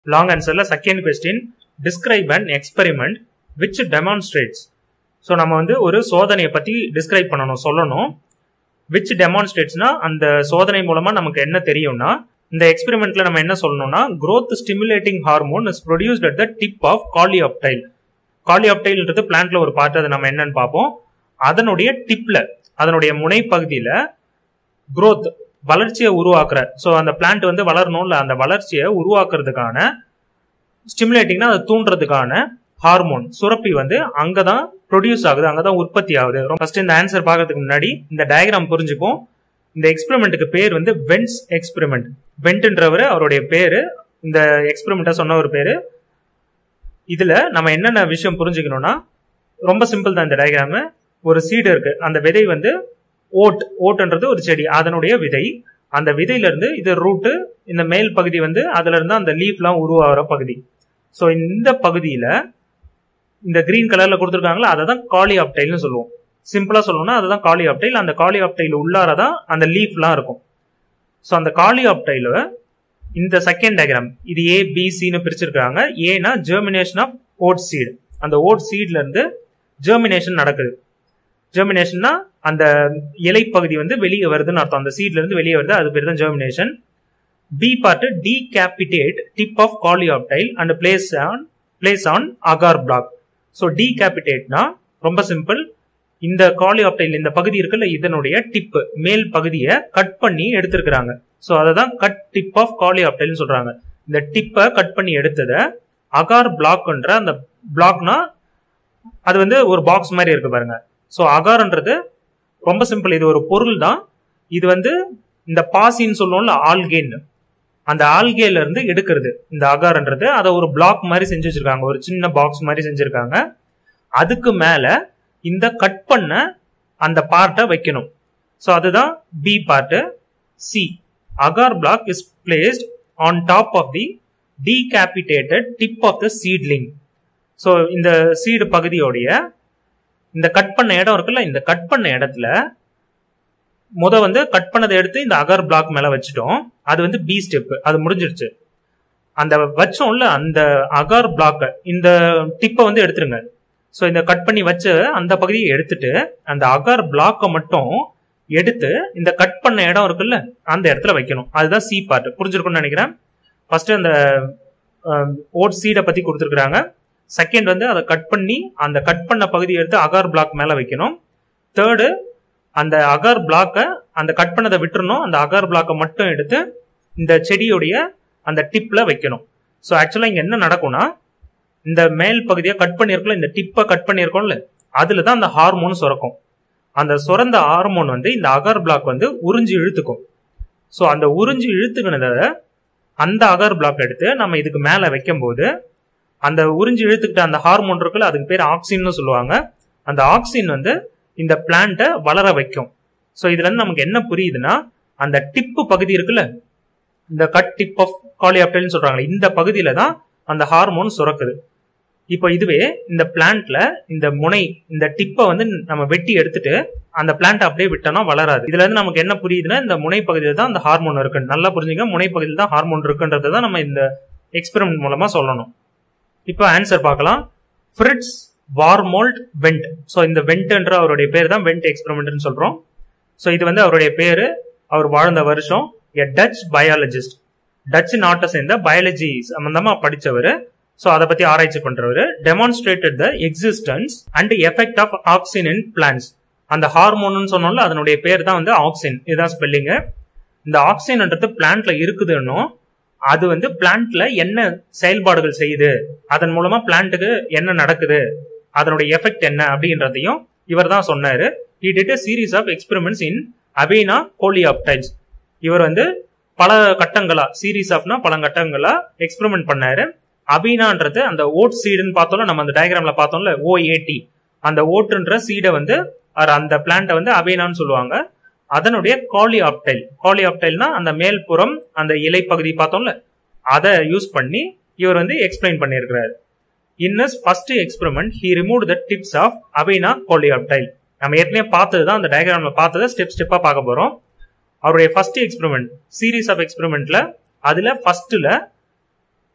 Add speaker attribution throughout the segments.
Speaker 1: Long ஆன்சர்ல second question describe and experiment which demonstrates so நம்ம வந்து ஒரு சோதனையை பத்தி டிஸ்கிரைப் பண்ணணும் சொல்லணும் விச் டெமான்ஸ்ட்ரேட்ஸ்னா அந்த சோதனை மூலமா நமக்கு என்ன தெரியும்னா இந்த எக்ஸ்பெரிமெண்ட்ல நம்ம என்ன சொல்லணும்னா growth stimulating hormone is produced at the tip of coleoptile காலியாப்டைல்ன்றது பிளான்ட்ல ஒரு பார்ட் அது நம்ம என்னன்னு பார்ப்போம் அதனுடைய டிப்ல அதனுடைய முனைப்பகுதியில growth வளர்ச்சியை உருவாக்குற ஸோ அந்த பிளான்ட் வந்து வளரணும்ல அந்த வளர்ச்சியை உருவாக்குறதுக்கான ஸ்டிமுலேட்டிங்னா அதை தூண்டுறதுக்கான ஹார்மோன் சுரப்பி வந்து அங்கதான் ப்ரொடியூஸ் ஆகுது அங்கதான் உற்பத்தி ஆகுது ஃபர்ஸ்ட் இந்த ஆன்சர் பார்க்கறதுக்கு முன்னாடி இந்த டயக்ராம் புரிஞ்சுப்போம் இந்த எக்ஸ்பெரிமெண்ட்டுக்கு பேர் வந்து வென்ஸ் எக்ஸ்பெரிமெண்ட் வென்ட்ன்றவர் அவருடைய பேரு இந்த எக்ஸ்பெரிமெண்ட்டை சொன்ன ஒரு பேரு இதுல நம்ம என்னென்ன விஷயம் புரிஞ்சுக்கணும்னா ரொம்ப சிம்பிள் தான் இந்த டயக்ராம் ஒரு சீடு இருக்கு அந்த விதை வந்து ஓட் ஓட்டுன்றது ஒரு செடி அதனுடைய விதை அந்த விதையில இருந்து இது ரூட்டு இந்த மேல் பகுதி வந்து அதுல இருந்து அந்த லீஃப்லாம் உருவாகிற பகுதி ஸோ இந்த பகுதியில இந்த கிரீன் கலர்ல கொடுத்துருக்காங்களா அதை தான் காலி ஆப்டைல்னு சொல்லுவோம் சிம்பிளா சொல்லணும்னா அதுதான் காலி ஆப்டைல் அந்த காலி ஆப்டைல் உள்ளார தான் அந்த லீஃப்லாம் இருக்கும் ஸோ அந்த காலி ஆப்டைல இந்த செகண்ட் டயக்ராம் இது ஏ பி சின்னு பிரிச்சிருக்காங்க ஏனா ஜெர்மினேஷன் ஆஃப் ஓட் சீடு அந்த ஓட் சீட்ல இருந்து ஜெர்மினேஷன் நடக்குது ஜெர்மினேஷன்னா அந்த இலை பகுதி வந்து வெளியே வருதுன்னு அர்த்தம் அந்த சீட்ல இருந்து வெளியே வருது அது பேர் தான் germination B part decapitated tip of coleoptile and place on place on agar block so டீகேபிட்டேட்னா ரொம்ப சிம்பிள் இந்த காலியாப்டைல் இந்த பகுதி இருக்குல்ல இதனுடைய டிப் மேல் பகுதியை கட் பண்ணி எடுத்திருக்கிறாங்க ஸோ அதை தான் கட் டிப் ஆஃப் காலியாப்டைல்னு சொல்றாங்க இந்த டிப்பை கட் பண்ணி எடுத்ததை அகார் பிளாக்ன்ற அந்த பிளாக்னா அது வந்து ஒரு பாக்ஸ் மாதிரி இருக்கு பாருங்க ஸோ அகார்ன்றது ரொம்ப சிம்பிள் இது ஒரு பொருள் தான் இது வந்து இந்த பாசின்னு சொல்லுவோம்ல ஆல்கேன்னு அந்த ஆல்கேல இருந்து எடுக்கிறது இந்த அகார்ன்றது அதை ஒரு பிளாக் மாதிரி செஞ்சு வச்சிருக்காங்க ஒரு சின்ன பாக்ஸ் மாதிரி செஞ்சிருக்காங்க அதுக்கு மேல இந்த கட் பண்ண அந்த பார்ட்டை வைக்கணும் ஸோ அதுதான் B part C agar block is placed on top of the decapitated tip of the seedling so இந்த சீடு பகுதியோடைய இந்த கட் பண்ண இடம் இருக்குல்ல இந்த கட் பண்ண இடத்துல முத வந்து கட் பண்ணதை எடுத்து இந்த அகர் பிளாக் மேல வச்சுட்டோம் அது வந்து பி ஸ்டெப் அது முடிஞ்சிருச்சு அந்த வச்சோம்ல அந்த அகார் பிளாக் இந்த டிப்பை வந்து எடுத்துருங்க ஸோ இந்த கட் பண்ணி வச்ச அந்த பகுதியை எடுத்துட்டு அந்த அகார் பிளாக்கை மட்டும் எடுத்து இந்த கட் பண்ண இடம் இருக்குல்ல அந்த இடத்துல வைக்கணும் அதுதான் சி பார்ட் புரிஞ்சிருக்கும்னு நினைக்கிறேன் ஃபர்ஸ்ட் அந்த ஓட் சீடை பத்தி கொடுத்துருக்காங்க செகண்ட் வந்து அதை கட் பண்ணி அந்த கட் பண்ண பகுதியை எடுத்து அகார் பிளாக் மேல வைக்கணும் தேர்டு அந்த அகார் பிளாக்கை அந்த கட் பண்ணதை விட்டுறணும் அந்த அகார் பிளாக்கை மட்டும் எடுத்து இந்த செடியுடைய அந்த டிப்ல வைக்கணும் ஸோ ஆக்சுவலா இங்க என்ன நடக்கும்னா இந்த மேல் பகுதியை கட் பண்ணியிருக்கோம் இந்த டிப்பை கட் பண்ணியிருக்கோம்ல அதுல தான் அந்த ஹார்மோன் சுரக்கும் அந்த சுரந்த ஹார்மோன் வந்து இந்த அகார் பிளாக் வந்து உறிஞ்சு இழுத்துக்கும் ஸோ அந்த உறிஞ்சு இழுத்துக்கினதை அந்த அகார் பிளாக் எடுத்து நம்ம இதுக்கு மேல வைக்கும் போது அந்த உறிஞ்சு இழுத்துக்கிட்ட அந்த ஹார்மோன் இருக்குல்ல அதுக்கு பேர் ஆக்சின்னு சொல்லுவாங்க அந்த ஆக்சின் வந்து இந்த பிளான்ட்டை வளர வைக்கும் ஸோ இதுல இருந்து நமக்கு என்ன புரியுதுன்னா அந்த டிப்பு பகுதி இருக்குல்ல இந்த கட் டிப் ஆஃப் காலியாப்டைல்னு சொல்றாங்க இந்த பகுதியில தான் அந்த ஹார்மோன் சுரக்குது இப்போ இதுவே இந்த பிளான்ட்ல இந்த முனை இந்த டிப்பை வந்து நம்ம வெட்டி எடுத்துட்டு அந்த பிளான்ட் அப்படியே விட்டோம்னா வளராது இதுல இருந்து நமக்கு என்ன புரியுதுன்னா இந்த முனை பகுதியில தான் அந்த ஹார்மோன் இருக்கு நல்லா புரிஞ்சுங்க முனை பகுதியில் தான் ஹார்மோன் இருக்குன்றதை தான் நம்ம இந்த எக்ஸ்பெரிமெண்ட் மூலமா சொல்லணும் இப்போ ஆன்சர் பார்க்கலாம் ஃப்ரிட்ஸ் வார்மோல்ட் வெண்ட் ஸோ இந்த வெண்ட்ன்ற அவருடைய பேர் தான் வெண்ட் எக்ஸ்பெரிமெண்ட்னு சொல்றோம் ஸோ இது வந்து அவருடைய பேரு அவர் வாழ்ந்த வருஷம் எ டச் பயாலஜிஸ்ட் டச் நாட்டை சேர்ந்த பயாலஜி சம்பந்தமா படிச்சவர் ஸோ அதை பத்தி ஆராய்ச்சி பண்றவர் demonstrated the existence and effect of auxin in plants அந்த ஹார்மோன் சொன்னோம்ல அதனுடைய பேர் தான் வந்து ஆக்சின் இதுதான் ஸ்பெல்லிங்கு இந்த ஆக்சின்ன்றது பிளான்ட்ல இருக்குதுன்னும் அது வந்து பிளான்ட்ல என்ன செயல்பாடுகள் செய்யுது அதன் மூலமா பிளான்ட்டுக்கு என்ன நடக்குது அதனுடைய எஃபெக்ட் என்ன அப்படின்றதையும் இவர் தான் சொன்னாரு he did a series of experiments in Abeena கோலியாப்டைல்ஸ் இவர் வந்து பல கட்டங்களா சீரீஸ் ஆஃப்னா பல கட்டங்களா எக்ஸ்பெரிமெண்ட் பண்ணாரு அபீனான்றது அந்த ஓட் சீடுன்னு பார்த்தோம்ல நம்ம அந்த டயக்ராம்ல பார்த்தோம்ல ஓஏடி அந்த ஓட்டுன்ற சீடை வந்து அந்த பிளான்ட்டை வந்து அபீனான்னு சொல்லுவாங்க அதனுடைய காலியாப்டைல் காலியாப்டைல்னா அந்த மேல்புறம் அந்த இலை பகுதி பார்த்தோம்ல அதை யூஸ் பண்ணி இவர் வந்து எக்ஸ்பிளைன் பண்ணியிருக்கிறாரு in his first experiment he remove the tips of Avena coleoptile நம்ம ஏற்கனவே பார்த்தது தான் அந்த டயக்ராம்ல பார்த்ததை ஸ்டெப் ஸ்டெப்பா பார்க்க போறோம் அவருடைய ஃபர்ஸ்ட் எக்ஸ்பெரிமெண்ட் சீரீஸ் ஆஃப் எக்ஸ்பெரிமெண்ட்ல அதுல ஃபர்ஸ்ட்ல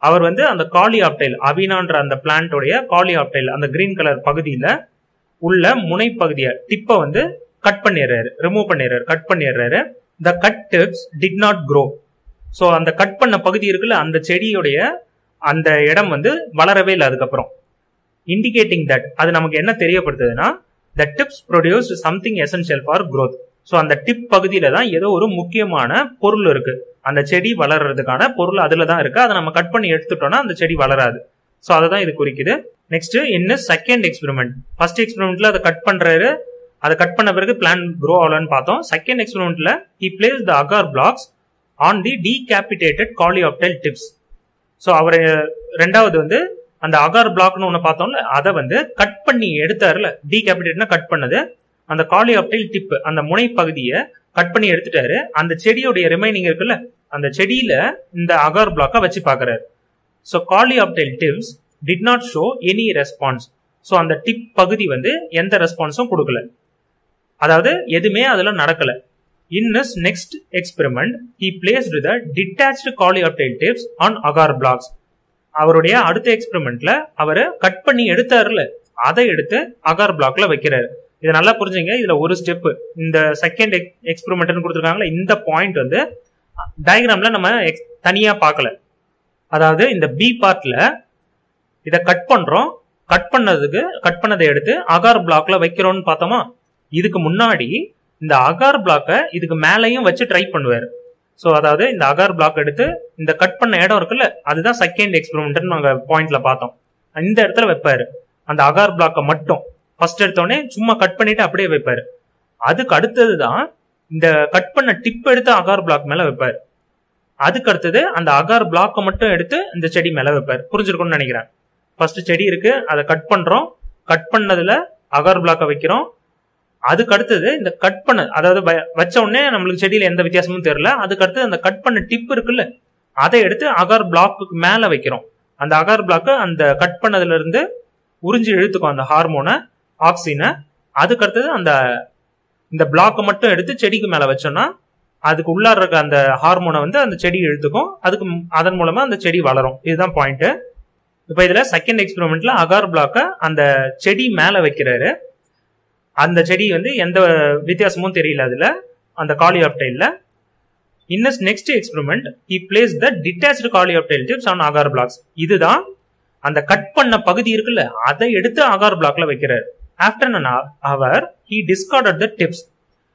Speaker 1: அவர் வந்து அந்த காலி ஆப்டைல் அபினான்ற அந்த பிளான்டோடைய காலி ஆப்டைல் அந்த கிரீன் கலர் பகுதியில உள்ள முனை பகுதியை டிப்பை வந்து கட் பண்ணிடுறாரு ரிமூவ் பண்ணிடுறாரு கட் பண்ணிடுறாரு the cut tips did not grow so அந்த கட் பண்ண பகுதி இருக்குல்ல அந்த செடியுடைய அந்த இடம் வந்து வளரவே இல்லை அதுக்கப்புறம் இண்டிகேட்டிங் தட் அது நமக்கு என்ன தெரியப்படுத்துதுன்னா the tips produce something essential for growth so அந்த டிப் பகுதியில தான் ஏதோ ஒரு முக்கியமான பொருள் இருக்கு அந்த செடி வளர்றதுக்கான பொருள் அதுல தான் இருக்கு அதை நம்ம கட் பண்ணி எடுத்துட்டோம்னா அந்த செடி வளராது ஸோ அதை தான் இது குறிக்குது நெக்ஸ்ட் இன்னும் செகண்ட் எக்ஸ்பெரிமெண்ட் ஃபர்ஸ்ட் எக்ஸ்பெரிமெண்ட்ல அதை கட் பண்றாரு அதை கட் பண்ண பிறகு பிளான் க்ரோ ஆகலன்னு பார்த்தோம் செகண்ட் எக்ஸ்பெரிமெண்ட்ல he place the agar blocks on the decapitated coleoptile tips so அவர் ரெண்டாவது வந்து அந்த அகார் பிளாக்னு ஒன்று பார்த்தோம்ல அதை வந்து கட் பண்ணி எடுத்தாருல டீகேபிடேட்னா கட் பண்ணது அந்த காலிஆப்டைல் டிப் அந்த முனை பகுதியை கட் பண்ணி எடுத்துட்டாரு அந்த செடியோடைய ரிமைனிங் இருக்குல்ல அந்த செடியில இந்த அகார் பிளாக்கை வச்சு பார்க்கறாரு so coleoptile tips did not show any response so அந்த டிப் பகுதி வந்து எந்த ரெஸ்பான்ஸும் கொடுக்கல அதாவது எதுவுமே அதுல நடக்கல in his next experiment he placed the detached coleoptile tips on agar blocks அவருடைய அடுத்த எக்ஸ்பெரிமெண்ட்ல அவர் கட் பண்ணி எடுத்தாருல அதை எடுத்து அகார் பிளாக்ல வைக்கிறாரு இதை நல்லா புரிஞ்சுங்க இதுல ஒரு ஸ்டெப் இந்த செகண்ட் எக்ஸ்பெரிமெண்ட்னு கொடுத்துருக்காங்களா இந்த பாயிண்ட் வந்து டயக்ராம்ல நம்ம ex- தனியா பார்க்கல அதாவது இந்த பி பார்ட்ல இதை கட் பண்றோம் கட் பண்ணதுக்கு கட் பண்ணதை எடுத்து அகார் பிளாக்ல வைக்கிறோம்னு பார்த்தோமா இதுக்கு முன்னாடி இந்த அகார் பிளாக்கை இதுக்கு மேலேயும் வச்சு ட்ரை பண்ணுவார் ஸோ அதாவது இந்த அகார் பிளாக் எடுத்து இந்த கட் பண்ண இடம் இருக்குல்ல அதுதான் செகண்ட் எக்ஸ்பெரிமெண்ட்னு நாங்கள் பாயிண்ட்ல பார்த்தோம் இந்த இடத்துல வைப்பாரு அந்த அகார் பிளாக்கை மட்டும் ஃபர்ஸ்ட் எடுத்தோடனே சும்மா கட் பண்ணிட்டு அப்படியே வைப்பாரு அதுக்கு அடுத்தது தான் இந்த கட் பண்ண டிப் எடுத்து அகார் பிளாக் மேல வைப்பாரு அதுக்கு அடுத்தது அந்த அகார் பிளாக்கை மட்டும் எடுத்து இந்த செடி மேல வைப்பாரு புரிஞ்சிருக்கும்னு நினைக்கிறேன் ஃபர்ஸ்ட் செடி இருக்கு அதை கட் பண்றோம் கட் பண்ணதுல அகார் பிளாக்கை வைக்கிறோம் அதுக்கு அடுத்தது இந்த கட் பண்ண அதாவது வ- வச்ச உடனே நம்மளுக்கு செடியில எந்த வித்தியாசமும் தெரியல அதுக்கு அடுத்து அந்த கட் பண்ண டிப் இருக்குல்ல அதை எடுத்து அகார் பிளாக்குக்கு மேல வைக்கிறோம் அந்த அகார் பிளாக்கு அந்த கட் பண்ணதுல இருந்து உறிஞ்சி இழுத்துக்கும் அந்த ஹார்மோனை ஆக்சினை அதுக்கு அடுத்தது அந்த இந்த பிளாக்கை மட்டும் எடுத்து செடிக்கு மேல வச்சோம்னா அதுக்கு உள்ளார இருக்க அந்த ஹார்மோனை வந்து அந்த செடி இழுத்துக்கும் அதுக்கு ம்- அதன் மூலமா அந்த செடி வளரும் இதுதான் பாயிண்ட் இப்போ இதுல செகண்ட் எக்ஸ்பெரிமெண்ட்ல அகார் பிளாக்கை அந்த செடி மேல வைக்கிறாரு அந்த செடி வந்து எந்த வித்தியாசமும் தெரியல அதுல அந்த காலியாப்டைல்ல in his next experiment he place the detached coleoptile tips on agar blocks இதுதான் அந்த கட் பண்ண பகுதி இருக்குல்ல அதை எடுத்து அகார் பிளாக்ல வைக்கிறாரு after an hour he discarded the tips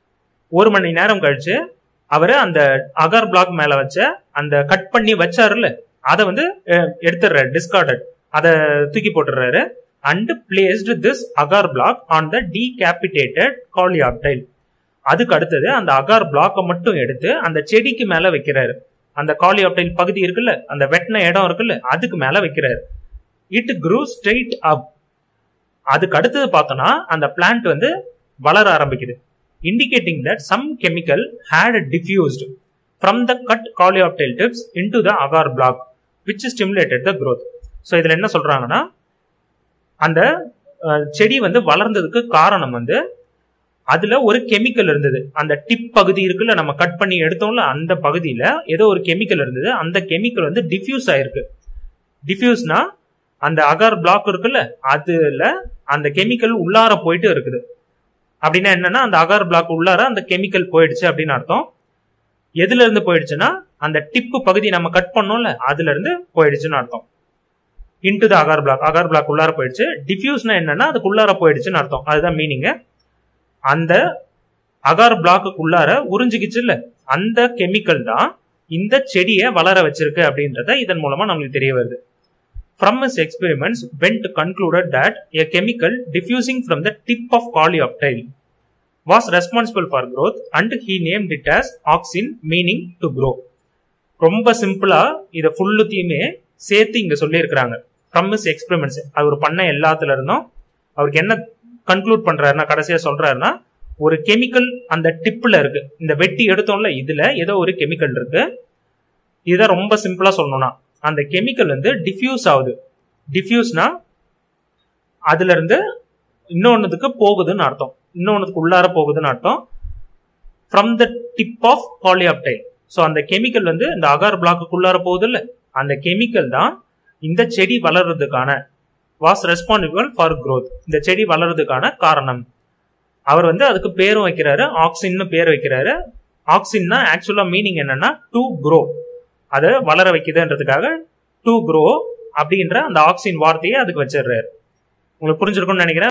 Speaker 1: ஒரு மணி நேரம் கழிச்சு அவர் அந்த அகார் பிளாக் மேல வச்ச அந்த கட் பண்ணி வச்சாருல்ல அதை வந்து அஹ், எடுத்துடுறாரு டிஸ்கார்டட் அதை தூக்கி போட்டுறாரு and placed this agar block on the decapitated coleoptile அதுக்கு அடுத்தது அந்த அகார் பிளாக்கை மட்டும் எடுத்து அந்த செடிக்கு மேல வைக்கிறாரு அந்த காலியாப்டைல் பகுதி இருக்குல்ல அந்த வெட்டின இடம் இருக்குல்ல அதுக்கு மேல வைக்கிறாரு இட் க்ரூ ஸ்ட்ரெயிட் அப் அதுக்கு அடுத்தது பார்த்தோம்னா அந்த பிளான்ட் வந்து வளர ஆரம்பிக்குது indicating that some chemical had diffused from the cut coleoptile tips into the agar block which stimulated the growth so இதுல என்ன சொல்றாங்கன்னா அந்த அஹ், செடி வந்து வளர்ந்ததுக்கு காரணம் வந்து அதுல ஒரு கெமிக்கல் இருந்தது அந்த டிப் பகுதி இருக்குல்ல நம்ம கட் பண்ணி எடுத்தோம்ல அந்த பகுதியில ஏதோ ஒரு கெமிக்கல் இருந்தது அந்த கெமிக்கல் வந்து டிஃப்யூஸ் ஆயிருக்கு டிஃப்யூஸ்னா அந்த அகார் பிளாக் இருக்குல்ல அதுல அந்த கெமிக்கல் உள்ளார போயிட்டு இருக்குது அப்படின்னா என்னன்னா அந்த அகார் பிளாக் உள்ளார அந்த கெமிக்கல் போயிடுச்சு அப்படின்னு அர்த்தம் எதுல இருந்து போயிடுச்சுன்னா அந்த டிப்பு பகுதி நம்ம கட் பண்ணோம்ல அதுல இருந்து போயிடுச்சுன்னு அர்த்தம் into the agar block agar block உள்ளார போயிடுச்சு டிஃப்யூஸ்னா என்னன்னா அதுக்கு உள்ளார போயிடுச்சுன்னு அர்த்தம் அதுதான் மீனிங் அந்த அகார் பிளாக்குக்கு உள்ளார உறிஞ்சிக்கிச்சு இல்ல அந்த கெமிக்கல் தான் இந்த செடியை வளர வச்சிருக்கு அப்படின்றத இதன் மூலமா நம்மளுக்கு தெரிய வருது From his experiments, Bent concluded that a chemical diffusing from the tip of coleoptile was responsible for growth and he named it as auxin meaning to grow. ரொம்ப சிம்பிளா இதை ஃபுல்லுத்தையுமே சேர்த்து இங்க சொல்லியிருக்கிறாங்க ஃப்ரம் his எக்ஸ்பெரிமெண்ட்ஸ் அவர் பண்ண எல்லாத்துல இருந்தும் அவருக்கு என்ன கன்க்ளூட் பண்றாருன்னா கடைசியா சொல்றாருன்னா ஒரு கெமிக்கல் அந்த டிப்ல இருக்கு இந்த வெட்டி எடுத்தோம்ல இதுல ஏதோ ஒரு கெமிக்கல் இருக்கு இதை ரொம்ப சிம்பிளா சொல்லணும்னா அந்த கெமிக்கல் வந்து டிஃப்யூஸ் ஆகுது டிஃப்யூஸ்னா அதுல இருந்து இன்னொன்னுக்கு போகுதுன்னு அர்த்தம் இன்னொன்னுக்கு உள்ளார போகுதுன்னு அர்த்தம் from the tip of coleoptile so அந்த கெமிக்கல் வந்து இந்த அகார் பிளாக்குள்ளார போகுது இல்ல அந்த கெமிக்கல் தான் இந்த செடி வளர்றதுக்கான வாஸ் ரெஸ்பான்சிபிள் ஃபார் growth இந்த செடி வளர்றதுக்கான காரணம் அவர் வந்து அதுக்கு பேரும் வைக்கிறாரு ஆக்சின்னு பேர் வைக்கிறாரு ஆக்சின்னா ஆக்சுவலா மீனிங் என்னன்னா டு க்ரோ அதை வளர வைக்குதுன்றதுக்காக டு க்ரோ அப்படின்ற அந்த ஆக்சின் வார்த்தையை அதுக்கு வச்சிடுறாரு உங்களுக்கு புரிஞ்சிருக்கும்னு நினைக்கிறேன்